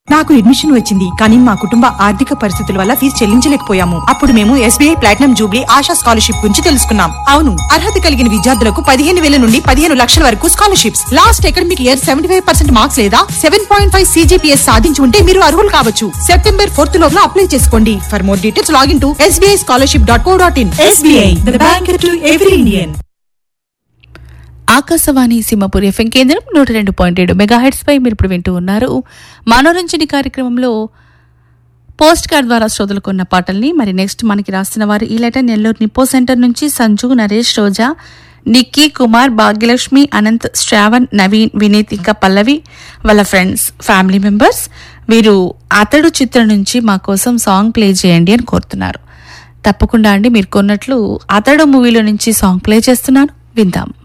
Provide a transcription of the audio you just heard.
నాకు అడ్మిషన్ వచ్చింది కానీ మా కుటుంబ ఆర్థిక పరిస్థితుల వల్ల ఫీజు చెల్లించలేకపోయాము అప్పుడు మేము SBI platinum jubilee Asha scholarship గురించి తెలుసుకున్నాం అవును అర్హత కలిగిన విద్యార్థులకు పదిహేను వేల నుండి పదిహేను లక్షల వరకు scholarships last academic year seventy five percent marks లేదా సెవెన్ పాయింట్ ఫైవ్ సీజీపీఎస్ సాధించి ఉంటే మీరు అర్హులు కావచ్చు సెప్టెంబర్ ఫోర్త్ లోపల అప్లై చేసుకోండి for more details login to SBI scholarship dot co dot in SBI the bank to every Indian Akashvani Simhapur FM కేంద్రం నూట రెండు పాయింట్ ఏడు మెగాహెడ్స్ పై మీరు ఇప్పుడు వింటూ ఉన్నారు మనోరంజని కార్యక్రమంలో పోస్ట్ కార్డ్ ద్వారా శ్రోతలకు పాటల్ని మరి నెక్స్ట్ మనకి రాస్తున్న వారు ఈ లెటర్ నెల్లూరు నిప్పో సెంటర్ నుంచి సంజు నరేష్ రోజా నిక్కీ కుమార్ భాగ్యలక్ష్మి అనంత్ శ్రావణ్ నవీన్ వినీత్ ఇంకా పల్లవి వాళ్ళ ఫ్రెండ్స్ ఫ్యామిలీ మెంబర్స్ వీరు అతడు చిత్రం నుంచి మా కోసం సాంగ్ ప్లే చేయండి అని కోరుతున్నారు తప్పకుండా అండి మీరు కొన్నట్లు అతడు మూవీలో నుంచి సాంగ్ ప్లే చేస్తున్నాను విందాం